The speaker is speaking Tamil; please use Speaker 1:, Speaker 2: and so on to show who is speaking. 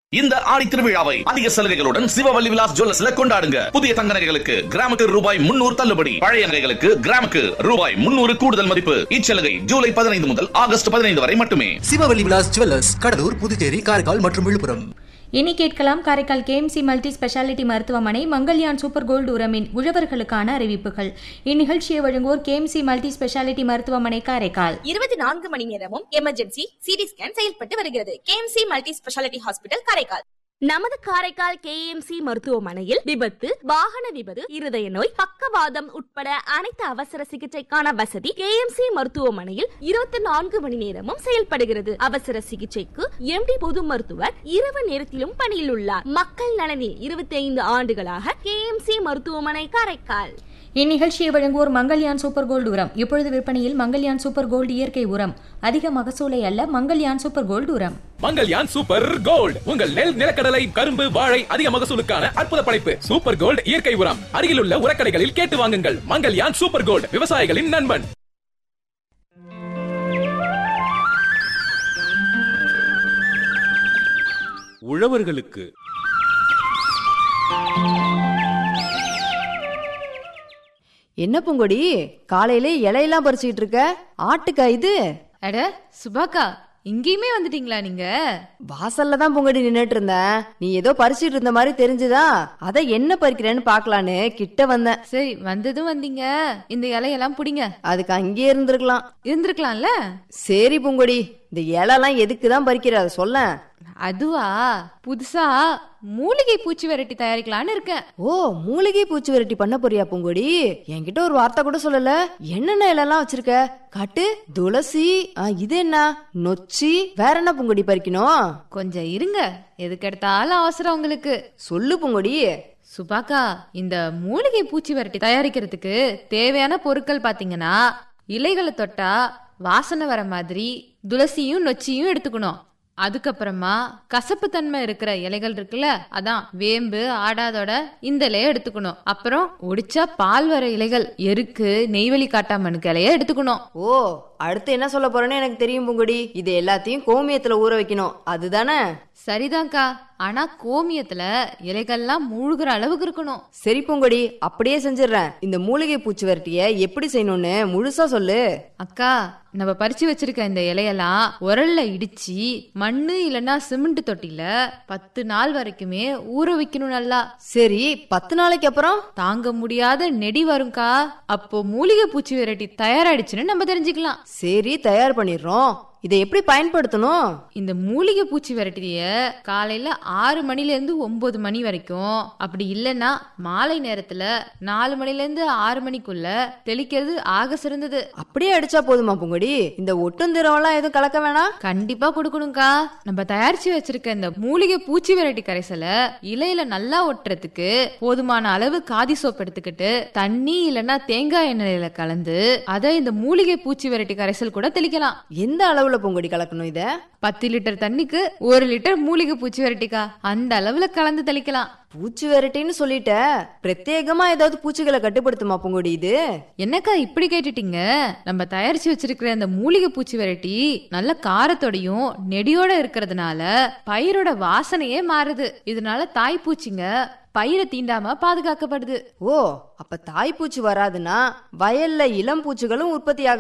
Speaker 1: இந்த ஆடி திருவிழாவை அதிக சலுகைகளுடன் சிவவல்லி விலாஸ் ஜுவல்லர்ஸ்ல கொண்டாடுங்க புதிய தங்க நகைகளுக்கு கிராமுக்கு ரூபாய் முன்னூறு தள்ளுபடி பழைய நகைகளுக்கு கிராமுக்கு ரூபாய் முன்னூறு கூடுதல் மதிப்பு இச்சலுகை ஜூலை பதினைந்து முதல் ஆகஸ்ட் பதினைந்து வரை மட்டுமே
Speaker 2: சிவவல்லி விலாஸ் ஜுவல்லர்ஸ் கடலூர் புதுச்சேரி காரைக்கால் மற்றும் விழுப்புரம்
Speaker 3: இனி கேட்கலாம் காரைக்கால் கேஎம்சி மல்டி ஸ்பெஷாலிட்டி மருத்துவமனை மங்கல்யான் சூப்பர் கோல்டு உரமின் உழவர்களுக்கான அறிவிப்புகள் இந்நிகழ்ச்சியை வழங்குவோர் கேஎம்சி மல்டி ஸ்பெஷாலிட்டி மருத்துவமனை காரைக்கால்
Speaker 4: இருபத்தி நான்கு மணி நேரமும் எமர்ஜென்சி சிடி ஸ்கேன் செயல்பட்டு வருகிறது KMC multi speciality hospital Karaikal நமது காரைக்கால் கேஎம்சி மருத்துவமனையில் விபத்து வாகன விபத்து இருதய நோய் பக்கவாதம் உட்பட அனைத்து அவசர சிகிச்சைக்கான வசதி கேஎம்சி மருத்துவமனையில் இருபத்தி நான்கு மணி நேரமும் செயல்படுகிறது அவசர சிகிச்சைக்கு எம்டி பொது மருத்துவர் இரவு நேரத்திலும் பணியில் உள்ளார் மக்கள் நலனில் இருபத்தி ஐந்து ஆண்டுகளாக கேஎம்சி மருத்துவமனை காரைக்கால்
Speaker 3: இந்நிகழ்ச்சியை வழங்குவோர் மங்கல்யான் சூப்பர் கோல்டு உரம் இப்பொழுது விற்பனையில் மங்கல்யான் சூப்பர் கோல்டு இயற்கை உரம் அதிக மகசூலை அல்ல மங்கல்யான் சூப்பர் கோல்டு உரம்
Speaker 5: மங்கல்யான் சூப்பர் கோல்ட் உங்கள் நெல் நிலக்கடலை கரும்பு வாழை அதிக மகசூலுக்கான அற்புத படைப்பு சூப்பர் கோல்ட் இயற்கை உரம் அருகிலுள்ள உரக்கடைகளில் கேட்டு வாங்குங்கள் மங்கல்யான் சூப்பர் கோல்ட் விவசாயிகளின் நண்பன்
Speaker 6: உழவர்களுக்கு
Speaker 7: என்ன பூங்கொடி காலையில இலையெல்லாம் பறிச்சுக்கிட்டு இருக்க ஆட்டுக்கா இது
Speaker 8: அட சுபாக்கா இங்கேயுமே வந்துட்டீங்களா நீங்க
Speaker 7: வாசல்ல தான் பூங்கொடி நின்னுட்டு இருந்தேன் நீ ஏதோ பறிச்சுட்டு இருந்த மாதிரி தெரிஞ்சுதா அத என்ன பறிக்கிறேன்னு பாக்கலான்னு கிட்ட வந்தேன்
Speaker 8: சரி வந்ததும் வந்தீங்க இந்த இலையெல்லாம் புடிங்க
Speaker 7: அதுக்கு அங்கேயே இருந்திருக்கலாம்
Speaker 8: இருந்திருக்கலாம்ல
Speaker 7: சரி பூங்கொடி இந்த இலைலாம் எதுக்கு தான் பறிக்கிற அதை சொல்ல
Speaker 8: அதுவா புதுசா மூலிகை பூச்சி விரட்டி தயாரிக்கலான்னு இருக்கேன்
Speaker 7: ஓ மூலிகை பூச்சி விரட்டி பண்ண போறியா பூங்கொடி என்கிட்ட ஒரு வார்த்தை கூட சொல்லல என்னென்ன இலைலாம் வச்சிருக்க காட்டு துளசி ஆ, இது என்ன நொச்சி வேற என்ன பூங்கொடி பறிக்கணும்
Speaker 8: கொஞ்சம் இருங்க எதுக்கெடுத்தாலும் அவசரம் உங்களுக்கு
Speaker 7: சொல்லு பூங்கொடி
Speaker 8: சுபாக்கா இந்த மூலிகை பூச்சி விரட்டி தயாரிக்கிறதுக்கு தேவையான பொருட்கள் பாத்தீங்கன்னா இலைகளை தொட்டா வாசனை வர மாதிரி துளசியும் நொச்சியும் எடுத்துக்கணும் அதுக்கப்புறமா கசப்பு தன்மை இருக்கிற இலைகள் இருக்குல்ல அதான் வேம்பு ஆடாதோட இந்த இலைய எடுத்துக்கணும் அப்புறம் ஒடிச்சா பால் வர இலைகள் எருக்கு நெய்வேலி காட்டாமனுக்கு இலைய எடுத்துக்கணும்
Speaker 7: ஓ அடுத்து என்ன சொல்ல போறேன்னு எனக்கு தெரியும் பூங்கொடி இது எல்லாத்தையும் கோமியத்துல ஊற வைக்கணும் அதுதானே
Speaker 8: சரிதான்க்கா ஆனா கோமியத்துல இலைகள்லாம் மூழ்கிற அளவுக்கு இருக்கணும்
Speaker 7: சரி பூங்கொடி அப்படியே செஞ்சிடுறேன் இந்த மூலிகை பூச்சி விரட்டிய எப்படி செய்யணும்னு முழுசா சொல்லு
Speaker 8: அக்கா நம்ம பறிச்சு வச்சிருக்க இந்த இலையெல்லாம் உரல்ல இடிச்சு மண்ணு இல்லனா சிமெண்ட் தொட்டில பத்து நாள் வரைக்குமே ஊற வைக்கணும் நல்லா
Speaker 7: சரி பத்து நாளைக்கு அப்புறம்
Speaker 8: தாங்க முடியாத நெடி வரும்க்கா அப்போ மூலிகை பூச்சி விரட்டி தயாராயிடுச்சுன்னு நம்ம தெரிஞ்சுக்கலாம்
Speaker 7: சரி தயார் பண்ணிடுறோம் இதை எப்படி பயன்படுத்தணும்
Speaker 8: இந்த மூலிகை பூச்சி விரட்டிய காலையில ஆறு மணில இருந்து ஒன்பது மணி வரைக்கும் அப்படி இல்லைன்னா மாலை நேரத்துல நாலு மணில இருந்து ஆறு மணிக்குள்ள தெளிக்கிறது ஆக சிறந்தது
Speaker 7: அப்படியே அடிச்சா போதுமா பூங்கொடி இந்த ஒட்டும் திரவம்லாம் எதுவும் கலக்க வேணாம்
Speaker 8: கண்டிப்பா கொடுக்கணும்க்கா நம்ம தயாரிச்சு வச்சிருக்க இந்த மூலிகை பூச்சி வெரைட்டி கரைசலை இலையில நல்லா ஒட்டுறதுக்கு போதுமான அளவு காதி சோப்பு எடுத்துக்கிட்டு தண்ணி இல்லைன்னா தேங்காய் எண்ணெயில கலந்து அதை இந்த மூலிகை பூச்சி வெரைட்டி கரைசல் கூட தெளிக்கலாம்
Speaker 7: எந்த அளவுல பூங்கொடி கலக்கணும் இத
Speaker 8: பத்து லிட்டர் தண்ணிக்கு ஒரு லிட்டர் மூலிகை பூச்சி வெரைட்டிக்கா அந்த அளவுல கலந்து தெளிக்கலாம்
Speaker 7: பூச்சி விரட்டின்னு சொல்லிட்ட பிரத்யேகமா ஏதாவது பூச்சிகளை கட்டுப்படுத்துமா பூங்கொடி இது
Speaker 8: என்னக்கா இப்படி கேட்டுட்டீங்க நம்ம தயாரிச்சு வச்சிருக்கிற அந்த மூலிகை பூச்சி வெரைட்டி நல்ல காரத்தோடையும் நெடியோட இருக்கிறதுனால பயிரோட வாசனையே மாறுது இதனால தாய் பூச்சிங்க பயிரை தீண்டாம பாதுகாக்கப்படுது
Speaker 7: ஓ அப்ப தாய்ப்பூச்சி வராதுன்னா வயல்ல இளம் பூச்சிகளும் உற்பத்தி